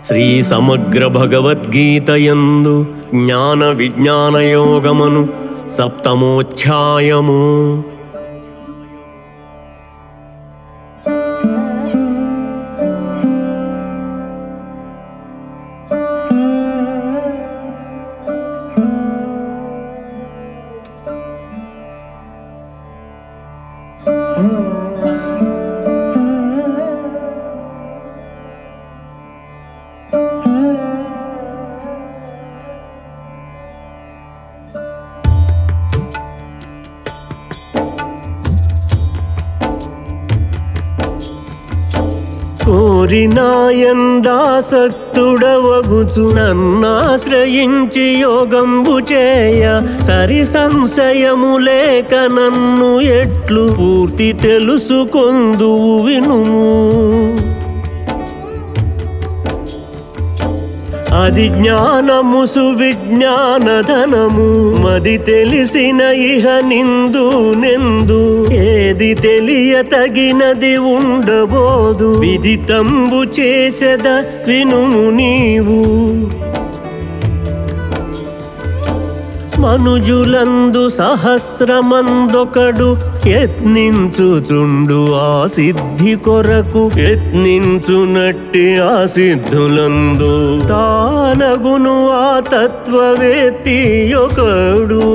శ్రీ సమగ్ర భగవద్గీతయందు జ్ఞాన విజ్ఞానయోగమను సప్తమోధ్యాయము కోరినాయందాసక్తుడవగుచు నన్నాశ్రయించి యోగంబు చేయ సరి సంశయము లేక నన్ను ఎట్లు పూర్తి తెలుసుకొందువు వినుము అది జ్ఞానము సువిజ్ఞానధనము మది తెలిసిన ఇహ నిందు నెందు ఏది తెలియ తగినది ఉండబోదు విదితంబు చేసెద వినుము నీవు మనుజులందు సహస్రమందొకడు యత్నించుచుండు ఆ సిద్ధి కొరకు యత్నించునట్టి ఆ సిద్ధులందు తానగును ఆ తత్వవేత్తి ఒకడు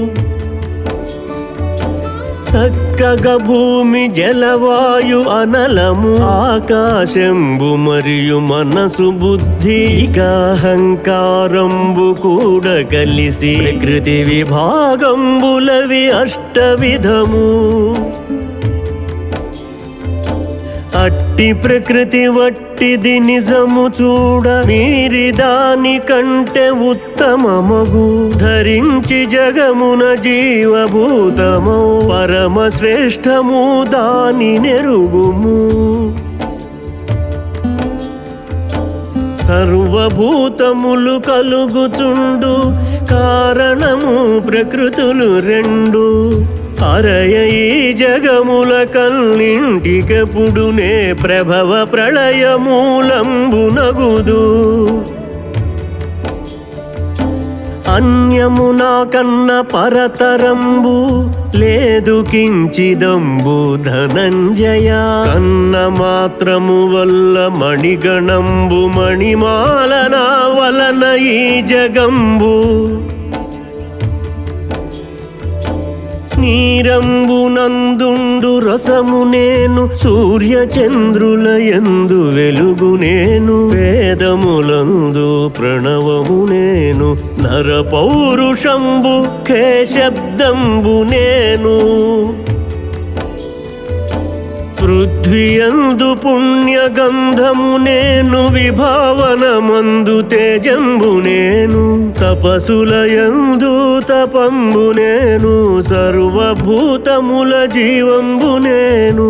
చక్కగా భూమి జలవాయు అనలము ఆకాశంబు మరియు మనసు బుద్ధి అహంకారంబు కూడా కలిసి ప్రకృతి విభాగంబులవి అష్టవిధము అట్టి ప్రకృతి వట్టిది నిజము చూడ మీరి దాని కంటే ఉత్తమమగు ధరించి జగమున జీవభూతము పరమ శ్రేష్టము దాని నెరుగుము సర్వభూతములు కలుగుచుండు కారణము ప్రకృతులు రెండు అరయ ఈ జగముల కన్నింటికెప్పుడునే ప్రభవ ప్రళయమూలంబునగుదు అన్యము నాకన్న పరతరంబు లేదు కించిదంబు ధనంజయ కన్న మాత్రము వల్ల మణిగణంబు మణిమాలన వలన ఈ జగంబు నీరంబు నందుండు రసము నేను సూర్య చంద్రుల ఎందు వెలుగు నేను వేదములందు ప్రణవము నేను నర పౌరుషంబు ఖే శబ్దంబు నేను పృథ్వియందు పుణ్యగంధము నేను విభావనమందు తేజంబు నేను తపసులయందు తపంబు నేను సర్వభూతముల జీవంబు నేను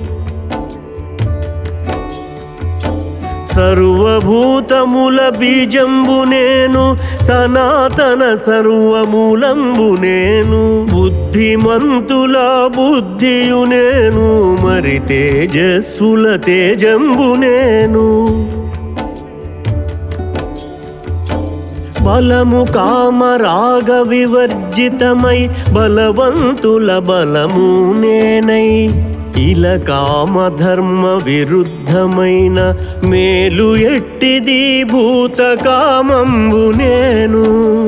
సర్వభూతముల బీజంబు నేను సనాతన సర్వమూలంబు నేను బుద్ధిమంతుల బుద్ధియు నేను మరి తేజస్సుల తేజంబు నేను బలము కామ రాగ వివర్జితమై బలవంతుల బలము నేనై ఇల కామ ధర్మ విరుద్ధమైన మేలు ఎట్టిది భూత కామంబు నేను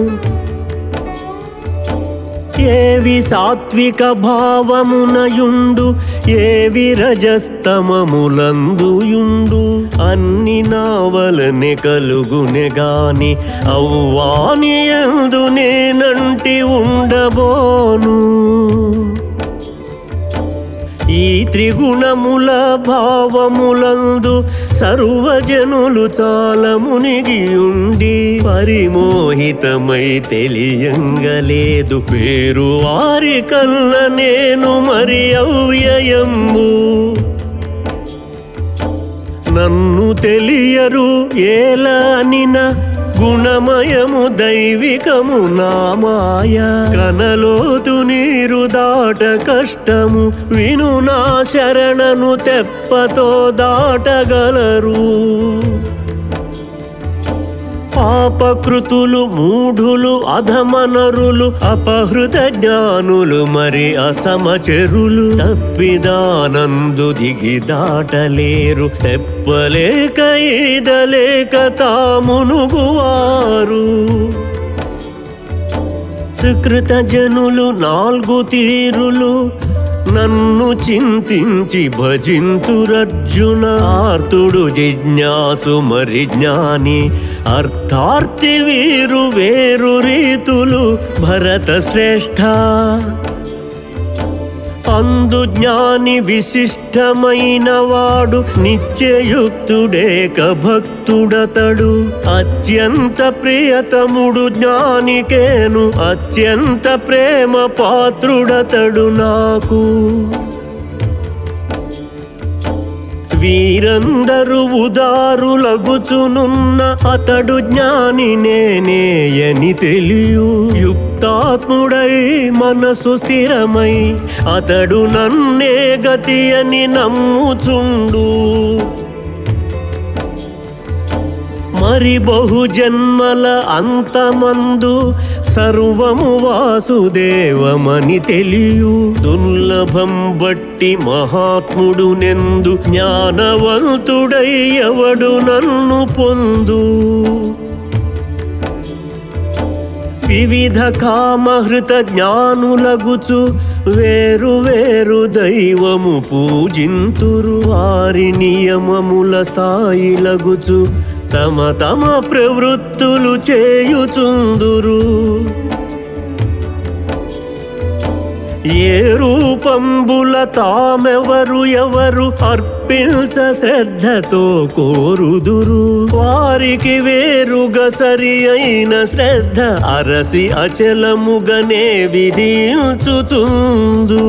ఏవి సాత్విక భావమునయుండు ఏవి రజస్తమములందుయుండు అన్ని నావలనే కలుగునే గాని అవ్వాని ఎందు నేనంటి ఉండబోను ఈ త్రిగుణముల భావములందు సర్వజనులు చాలా మునిగి ఉండి పరిమోహితమై తెలియంగలేదు పేరు వారి కల్ల నేను మరి అవ్యయంబు నన్ను తెలియరు ఏలానిన గుణమయము దైవికము నా మాయ కనలోతు నీరు దాట కష్టము విను నా శరణను తెప్పతో దాటగలరు అపకృతులు మూఢులు అధమనరులు అపహృత జ్ఞానులు మరి అసమచరులు తప్పిదానందు దిగి దాటలేరు తెప్పలేక ఈదలేక తామునుగువారు సుకృత జనులు నాలుగు తీరులు నన్ను చింతించి భజింతురర్జున ఆర్తుడు జిజ్ఞాసు మరి జ్ఞాని అర్థార్థి వీరు వేరు రీతులు భరత శ్రేష్ఠ అందు జ్ఞాని విశిష్టమైన వాడు నిత్యయుక్తుడేక భక్తుడతడు అత్యంత ప్రియతముడు జ్ఞానికేను అత్యంత ప్రేమ పాత్రుడతడు నాకు వీరందరూ ఉదారులగుచునున్న అతడు జ్ఞాని నేనేయని తెలియు యుక్తాత్ముడై మనసు స్థిరమై అతడు నన్నే గతి అని నమ్ముచుండు మరి బహు జన్మల అంతమందు సర్వము వాసుదేవమని తెలియు దుర్లభం బట్టి మహాత్ముడు నెందు జ్ఞానవంతుడై ఎవడు నన్ను పొందు వివిధ కామహృత జ్ఞానులగుచు వేరు వేరు దైవము పూజింతురు వారి నియమముల స్థాయిలగుచు తమ తమ ప్రవృత్తులు చేయుచుందురు ఏ రూపంబుల తామెవరు ఎవరు అర్పించ శ్రద్ధతో కోరుదురు వారికి వేరుగా సరి అయిన శ్రద్ధ అరసి అచలముగనే విధించుచుందు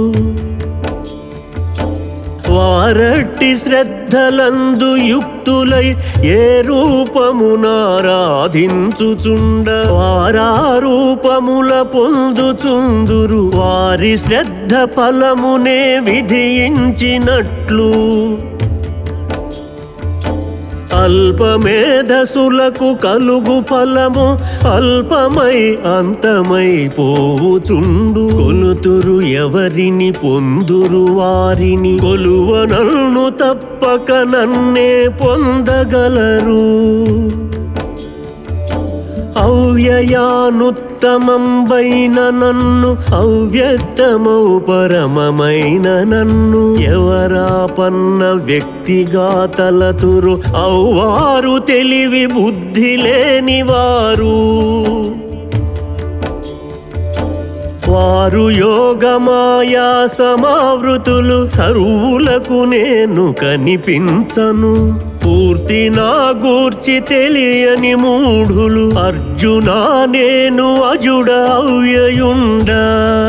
వారట్టి శ్రద్ధలందు యుక్తులై ఏ రూపమునారాధించుచుండ వారా రూపముల పొందుచుందురు వారి శ్రద్ధ ఫలమునే విధించినట్లు అల్పమేధసులకు కలుగు ఫలము అల్పమై అంతమై పోవుచుండు కొలుతురు ఎవరిని పొందురు వారిని కొలువనల్ను తప్పక నన్నే పొందగలరు అవ్యయానుత్తమంబైన నన్ను అవ్యక్తమౌ పరమమైన నన్ను ఎవరాపన్న వ్యక్తిగా తలతురు అవ్వారు తెలివి బుద్ధి లేని వారు వారు యోగమాయా సమావృతులు సర్వులకు నేను కనిపించను పూర్తి నా గూర్చి తెలియని మూఢులు అర్జునా నేను అజుడ అవ్యయుండా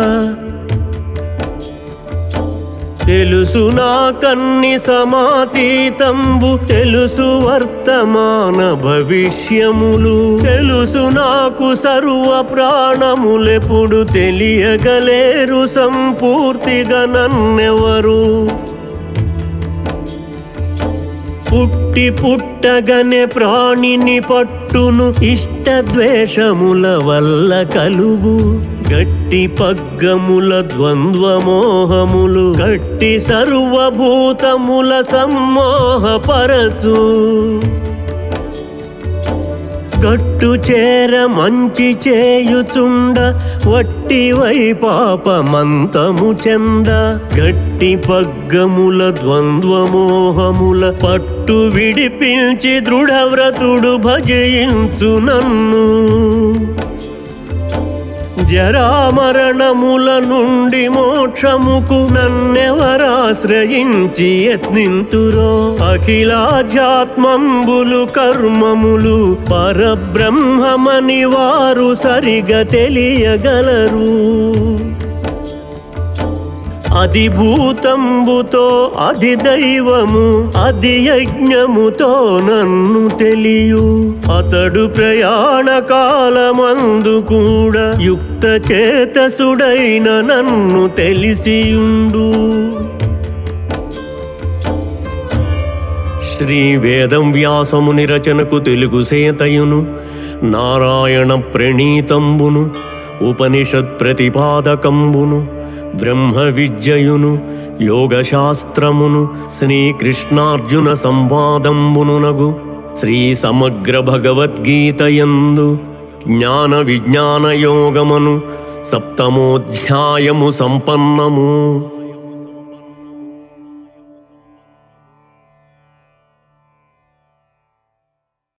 తెలుసు నా కన్ని సమాతీతంబు తెలుసు వర్తమాన భవిష్యములు తెలుసు నాకు సర్వ ప్రాణములెప్పుడు తెలియగలేరు సంపూర్తిగా నన్నెవరు పుట్టి పుట్టగనే ప్రాణిని పట్టును ఇష్ట ద్వేషముల వల్ల కలుగు గట్టి పగ్గముల ద్వంద్వమోహములు గట్టి సర్వభూతముల సమ్మోహపరచు గట్టు చేర మంచి చేయుచుండ వట్టి వై పాపమంతము చెంద గట్టి పగ్గముల ద్వంద్వమోహముల పట్టు విడిపించి దృఢవ్రతుడు భజయించు నన్ను జరామరణముల నుండి మోక్షముకు నన్నెవరాశ్రయించి యత్నింతురో అఖిలాధ్యాత్మంబులు కర్మములు పరబ్రహ్మమని వారు సరిగా తెలియగలరు అది భూతంబుతో అది దైవము అది యజ్ఞముతో నన్ను తెలియు అతడు ప్రయాణ కాలమందు కూడా యుక్త చేతసుడైన నన్ను తెలిసియుండు శ్రీ వేదం వ్యాసముని రచనకు తెలుగు సేతయును నారాయణ ప్రణీతంబును ఉపనిషత్ ప్రతిపాదకంబును బ్రహ్మ విద్యయును యోగశాస్త్రమును శ్రీకృష్ణార్జున సంవాదంబునునగు శ్రీ సమగ్ర భగవద్గీతయందు జ్ఞాన విజ్ఞాన యోగమను సప్తమోధ్యాయము సంపన్నము